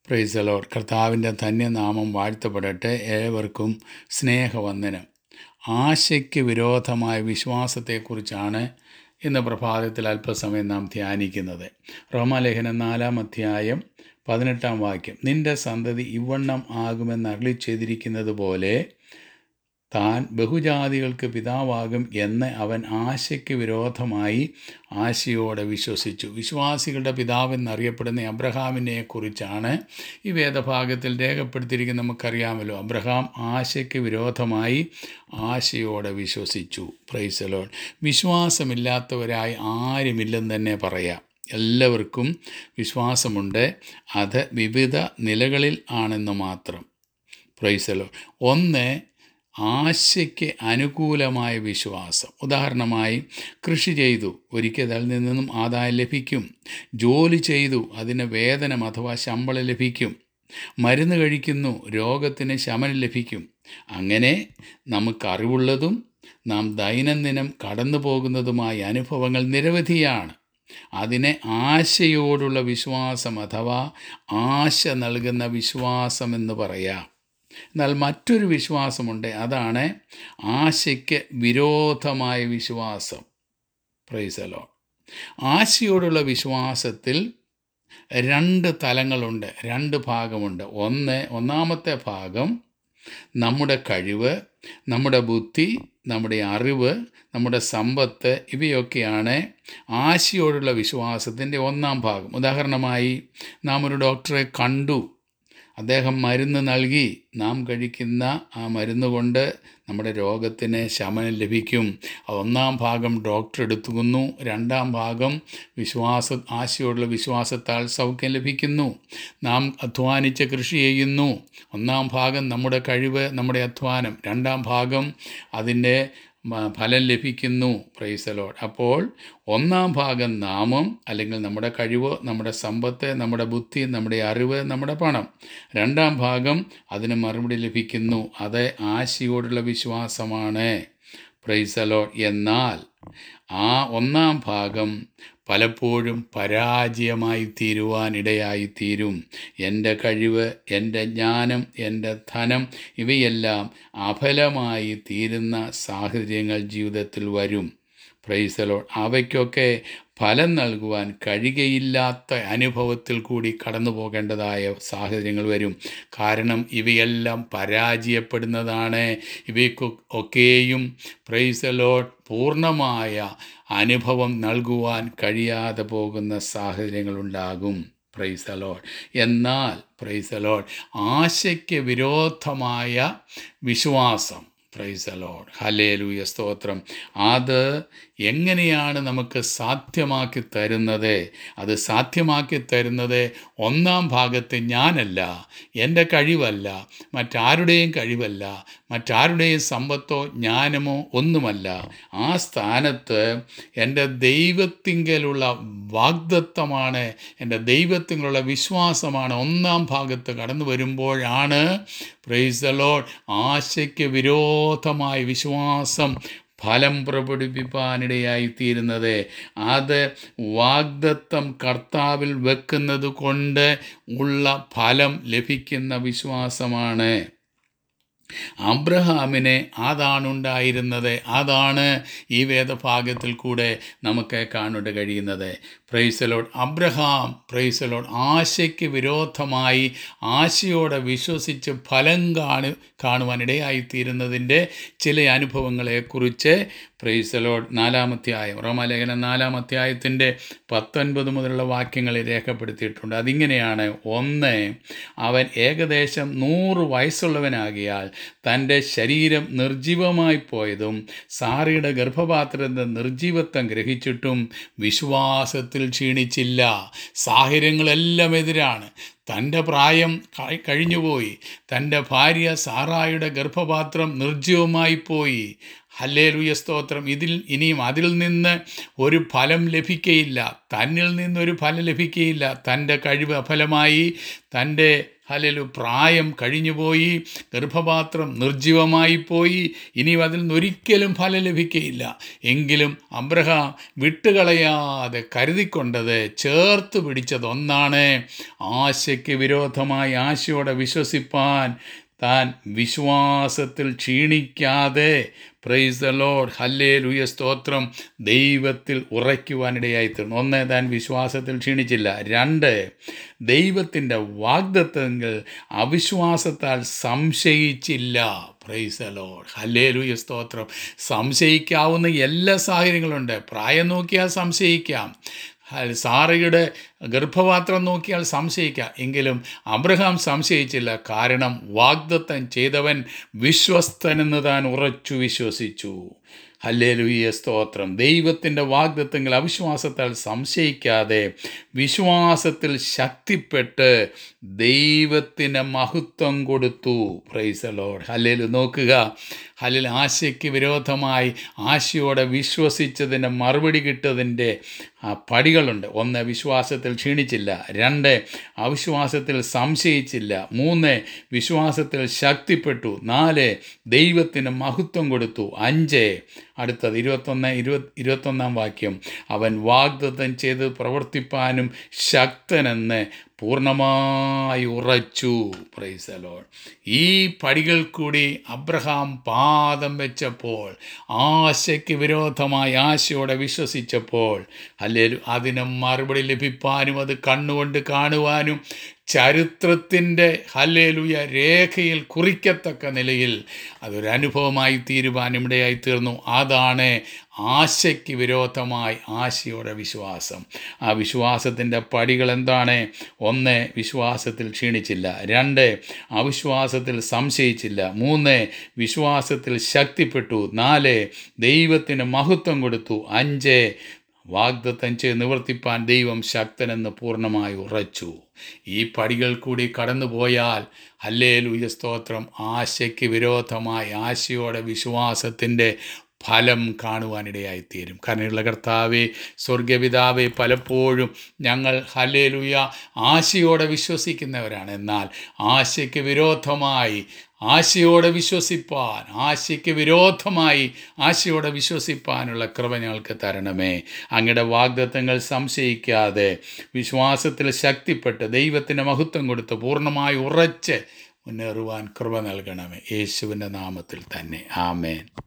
പ്രൈസലോർ കർത്താവിൻ്റെ ധന്യനാമം വാഴ്ത്തപ്പെടട്ടെ ഏവർക്കും സ്നേഹവന്ദനം ആശയ്ക്ക് വിരോധമായ വിശ്വാസത്തെക്കുറിച്ചാണ് ഇന്ന് പ്രഭാതത്തിൽ അല്പസമയം നാം ധ്യാനിക്കുന്നത് റോമാലേഖനം നാലാം അധ്യായം പതിനെട്ടാം വാക്യം നിന്റെ സന്തതി ഇവണ്ണം ആകുമെന്ന് അരളി ചെയ്തിരിക്കുന്നത് പോലെ താൻ ബഹുജാതികൾക്ക് പിതാവാകും എന്ന് അവൻ ആശയ്ക്ക് വിരോധമായി ആശയോടെ വിശ്വസിച്ചു വിശ്വാസികളുടെ പിതാവെന്നറിയപ്പെടുന്ന അബ്രഹാമിനെ കുറിച്ചാണ് ഈ വേദഭാഗത്തിൽ രേഖപ്പെടുത്തിയിരിക്കുന്നത് നമുക്കറിയാമല്ലോ അബ്രഹാം ആശയ്ക്ക് വിരോധമായി ആശയോടെ വിശ്വസിച്ചു പ്രൈസലോൺ വിശ്വാസമില്ലാത്തവരായി ആരുമില്ലെന്ന് തന്നെ പറയാം എല്ലാവർക്കും വിശ്വാസമുണ്ട് അത് വിവിധ നിലകളിൽ ആണെന്ന് മാത്രം പ്രൈസലോ ഒന്ന് ആശയ്ക്ക് അനുകൂലമായ വിശ്വാസം ഉദാഹരണമായി കൃഷി ചെയ്തു ഒരിക്കൽ അതിൽ നിന്നും ആദായം ലഭിക്കും ജോലി ചെയ്തു അതിന് വേതനം അഥവാ ശമ്പളം ലഭിക്കും മരുന്ന് കഴിക്കുന്നു രോഗത്തിന് ശമനം ലഭിക്കും അങ്ങനെ നമുക്കറിവുള്ളതും നാം ദൈനംദിനം കടന്നു പോകുന്നതുമായ അനുഭവങ്ങൾ നിരവധിയാണ് അതിനെ ആശയോടുള്ള വിശ്വാസം അഥവാ ആശ നൽകുന്ന വിശ്വാസം എന്ന് പറയാം എന്നാൽ മറ്റൊരു വിശ്വാസമുണ്ട് അതാണ് ആശയ്ക്ക് വിരോധമായ വിശ്വാസം പ്രൈസലോ ആശയോടുള്ള വിശ്വാസത്തിൽ രണ്ട് തലങ്ങളുണ്ട് രണ്ട് ഭാഗമുണ്ട് ഒന്ന് ഒന്നാമത്തെ ഭാഗം നമ്മുടെ കഴിവ് നമ്മുടെ ബുദ്ധി നമ്മുടെ അറിവ് നമ്മുടെ സമ്പത്ത് ഇവയൊക്കെയാണ് ആശയോടുള്ള വിശ്വാസത്തിൻ്റെ ഒന്നാം ഭാഗം ഉദാഹരണമായി നാം ഒരു ഡോക്ടറെ കണ്ടു അദ്ദേഹം മരുന്ന് നൽകി നാം കഴിക്കുന്ന ആ മരുന്ന് കൊണ്ട് നമ്മുടെ രോഗത്തിന് ശമനം ലഭിക്കും ഒന്നാം ഭാഗം ഡോക്ടർ എടുത്തുകുന്നു രണ്ടാം ഭാഗം വിശ്വാസ ആശയോടുള്ള വിശ്വാസത്താൽ സൗഖ്യം ലഭിക്കുന്നു നാം അധ്വാനിച്ച് കൃഷി ചെയ്യുന്നു ഒന്നാം ഭാഗം നമ്മുടെ കഴിവ് നമ്മുടെ അധ്വാനം രണ്ടാം ഭാഗം അതിൻ്റെ ഫലം ലഭിക്കുന്നു പ്രൈസലോഡ് അപ്പോൾ ഒന്നാം ഭാഗം നാമം അല്ലെങ്കിൽ നമ്മുടെ കഴിവ് നമ്മുടെ സമ്പത്ത് നമ്മുടെ ബുദ്ധി നമ്മുടെ അറിവ് നമ്മുടെ പണം രണ്ടാം ഭാഗം അതിന് മറുപടി ലഭിക്കുന്നു അത് ആശയോടുള്ള വിശ്വാസമാണ് പ്രൈസലോഡ് എന്നാൽ ആ ഒന്നാം ഭാഗം പലപ്പോഴും പരാജയമായി തീരുവാൻ ഇടയായി തീരും എൻ്റെ കഴിവ് എൻ്റെ ജ്ഞാനം എൻ്റെ ധനം ഇവയെല്ലാം അഫലമായി തീരുന്ന സാഹചര്യങ്ങൾ ജീവിതത്തിൽ വരും പ്രൈസലോ അവയ്ക്കൊക്കെ ഫലം നൽകുവാൻ കഴിയുകയില്ലാത്ത അനുഭവത്തിൽ കൂടി കടന്നു പോകേണ്ടതായ സാഹചര്യങ്ങൾ വരും കാരണം ഇവയെല്ലാം പരാജയപ്പെടുന്നതാണ് ഇവയ്ക്ക് ഒക്കെയും പ്രൈസലോ പൂർണ്ണമായ അനുഭവം നൽകുവാൻ കഴിയാതെ പോകുന്ന സാഹചര്യങ്ങളുണ്ടാകും പ്രൈസലോഡ് എന്നാൽ പ്രൈസലോഡ് ആശയ്ക്ക് വിരോധമായ വിശ്വാസം പ്രൈസലോഡ് ഹലേലൂയ സ്തോത്രം അത് എങ്ങനെയാണ് നമുക്ക് സാധ്യമാക്കി തരുന്നത് അത് സാധ്യമാക്കി തരുന്നത് ഒന്നാം ഭാഗത്ത് ഞാനല്ല എൻ്റെ കഴിവല്ല മറ്റാരുടെയും കഴിവല്ല മറ്റാരുടെയും സമ്പത്തോ ജ്ഞാനമോ ഒന്നുമല്ല ആ സ്ഥാനത്ത് എൻ്റെ ദൈവത്തിങ്കലുള്ള വാഗ്ദത്വമാണ് എൻ്റെ ദൈവത്തിലുള്ള വിശ്വാസമാണ് ഒന്നാം ഭാഗത്ത് കടന്നു വരുമ്പോഴാണ് പ്രൈസലോഡ് ആശയ്ക്ക് വിരോധമായ വിശ്വാസം ഫലം പ്രകടിപ്പിക്കാനിടയായി തീരുന്നത് അത് വാഗ്ദത്തം കർത്താവിൽ വെക്കുന്നത് കൊണ്ട് ഉള്ള ഫലം ലഭിക്കുന്ന വിശ്വാസമാണ് അബ്രഹാമിന് അതാണുണ്ടായിരുന്നത് അതാണ് ഈ വേദഭാഗത്തിൽ കൂടെ നമുക്ക് കാണുവാൻ കഴിയുന്നത് പ്രൈസലോഡ് അബ്രഹാം പ്രൈസലോഡ് ആശയ്ക്ക് വിരോധമായി ആശയോടെ വിശ്വസിച്ച് ഫലം കാണു കാണുവാനിടയായിത്തീരുന്നതിൻ്റെ ചില അനുഭവങ്ങളെക്കുറിച്ച് പ്രൈസലോഡ് നാലാമധ്യായം റോമാലേഖനം നാലാമധ്യായത്തിൻ്റെ പത്തൊൻപത് മുതലുള്ള വാക്യങ്ങളിൽ രേഖപ്പെടുത്തിയിട്ടുണ്ട് അതിങ്ങനെയാണ് ഒന്ന് അവൻ ഏകദേശം നൂറ് വയസ്സുള്ളവനാകിയാൽ തൻ്റെ ശരീരം നിർജീവമായി പോയതും സാറിയുടെ ഗർഭപാത്രത്തെ നിർജീവത്വം ഗ്രഹിച്ചിട്ടും വിശ്വാസത്തിൽ ക്ഷീണിച്ചില്ല സാഹചര്യങ്ങളെല്ലാം എതിരാണ് തൻ്റെ പ്രായം കഴിഞ്ഞുപോയി തൻ്റെ ഭാര്യ സാറായുടെ ഗർഭപാത്രം നിർജ്ജീവമായി പോയി ഹല്ലേലൂയ സ്തോത്രം ഇതിൽ ഇനിയും അതിൽ നിന്ന് ഒരു ഫലം ലഭിക്കയില്ല തന്നിൽ നിന്നൊരു ഫലം ലഭിക്കയില്ല തൻ്റെ കഴിവ് അഫലമായി തൻ്റെ ഹലലു പ്രായം കഴിഞ്ഞുപോയി ഗർഭപാത്രം നിർജീവമായി പോയി ഇനി അതിൽ നിന്നൊരിക്കലും ഫലം ലഭിക്കുകയില്ല എങ്കിലും അബ്രഹാം വിട്ടുകളയാതെ കരുതിക്കൊണ്ടത് ചേർത്ത് പിടിച്ചത് ഒന്നാണ് ആശയ്ക്ക് വിരോധമായി ആശയോടെ വിശ്വസിപ്പാൻ താൻ വിശ്വാസത്തിൽ ക്ഷീണിക്കാതെ price the lord hallelujah സ്തോത്രം ദൈവത്തിൽ ഉറയ്ക്കുവാനിടയായി തീർന്നു ഒന്ന് താൻ വിശ്വാസത്തിൽ ക്ഷീണിച്ചില്ല രണ്ട് ദൈവത്തിൻ്റെ വാഗ്ദത്തങ്ങൾ അവിശ്വാസത്താൽ സംശയിച്ചില്ല praise the lord hallelujah സ്തോത്രം സംശയിക്കാവുന്ന എല്ലാ സാഹചര്യങ്ങളുണ്ട് പ്രായം നോക്കിയാൽ സംശയിക്കാം ഹൽ- സാറയുടെ ഗർഭപാത്രം നോക്കിയാൽ സംശയിക്കാം എങ്കിലും അബ്രഹാം സംശയിച്ചില്ല കാരണം വാഗ്ദത്തം ചെയ്തവൻ വിശ്വസ്തനെന്ന് താൻ ഉറച്ചു വിശ്വസിച്ചു ഹല്ലേലൂയ സ്തോത്രം ദൈവത്തിൻ്റെ വാഗ്ദത്തങ്ങൾ അവിശ്വാസത്താൽ സംശയിക്കാതെ വിശ്വാസത്തിൽ ശക്തിപ്പെട്ട് ദൈവത്തിന് മഹത്വം കൊടുത്തു പ്രൈസ് ലോഡ് ഹല്ലേലു നോക്കുക ഹല്ലിൽ ആശയ്ക്ക് വിരോധമായി ആശയോടെ വിശ്വസിച്ചതിൻ്റെ മറുപടി കിട്ടതിൻ്റെ ആ പടികളുണ്ട് ഒന്ന് വിശ്വാസത്തിൽ ക്ഷീണിച്ചില്ല രണ്ട് അവിശ്വാസത്തിൽ സംശയിച്ചില്ല മൂന്ന് വിശ്വാസത്തിൽ ശക്തിപ്പെട്ടു നാല് ദൈവത്തിന് മഹത്വം കൊടുത്തു അഞ്ച് അടുത്തത് ഇരുപത്തൊന്ന് ഇരുപത് ഇരുപത്തൊന്നാം വാക്യം അവൻ വാഗ്ദത്തം ചെയ്ത് പ്രവർത്തിപ്പാനും ശക്തനെന്ന് പൂർണ്ണമായി ഉറച്ചു പ്രൈസ് ലോഡ് ഈ പടികൾ കൂടി അബ്രഹാം പാദം വെച്ചപ്പോൾ ആശയ്ക്ക് വിരോധമായി ആശയോടെ വിശ്വസിച്ചപ്പോൾ അല്ലെങ്കിൽ അതിന് മറുപടി ലഭിപ്പാനും അത് കണ്ണുകൊണ്ട് കാണുവാനും ചരിത്രത്തിൻ്റെ ഹല്ലേലുയ രേഖയിൽ കുറിക്കത്തക്ക നിലയിൽ അതൊരു അനുഭവമായി തീരുവാനും ഇടയായി തീർന്നു അതാണ് ആശയ്ക്ക് വിരോധമായി ആശയോടെ വിശ്വാസം ആ വിശ്വാസത്തിൻ്റെ പടികൾ എന്താണ് ഒന്ന് വിശ്വാസത്തിൽ ക്ഷീണിച്ചില്ല രണ്ട് അവിശ്വാസത്തിൽ സംശയിച്ചില്ല മൂന്ന് വിശ്വാസത്തിൽ ശക്തിപ്പെട്ടു നാല് ദൈവത്തിന് മഹത്വം കൊടുത്തു അഞ്ച് വാഗ്ദത്തം ചെയ്ത് നിവർത്തിപ്പാൻ ദൈവം ശക്തനെന്ന് പൂർണ്ണമായി ഉറച്ചു ഈ പടികൾ കൂടി കടന്നുപോയാൽ ഹല്ലേ ലൂയ സ്തോത്രം ആശയ്ക്ക് വിരോധമായി ആശയോടെ വിശ്വാസത്തിൻ്റെ ഫലം കാണുവാനിടയായിത്തീരും കരുണയുള്ള കർത്താവെ സ്വർഗപിതാവെ പലപ്പോഴും ഞങ്ങൾ ഹല്ലേലൂയ ആശയോടെ വിശ്വസിക്കുന്നവരാണ് എന്നാൽ ആശയ്ക്ക് വിരോധമായി ആശയോടെ വിശ്വസിപ്പാൻ ആശയ്ക്ക് വിരോധമായി ആശയോടെ വിശ്വസിപ്പാനുള്ള കൃപ ഞങ്ങൾക്ക് തരണമേ അങ്ങയുടെ വാഗ്ദത്തങ്ങൾ സംശയിക്കാതെ വിശ്വാസത്തിൽ ശക്തിപ്പെട്ട് ദൈവത്തിന് മഹത്വം കൊടുത്ത് പൂർണ്ണമായി ഉറച്ച് മുന്നേറുവാൻ കൃപ നൽകണമേ യേശുവിൻ്റെ നാമത്തിൽ തന്നെ ആമേൻ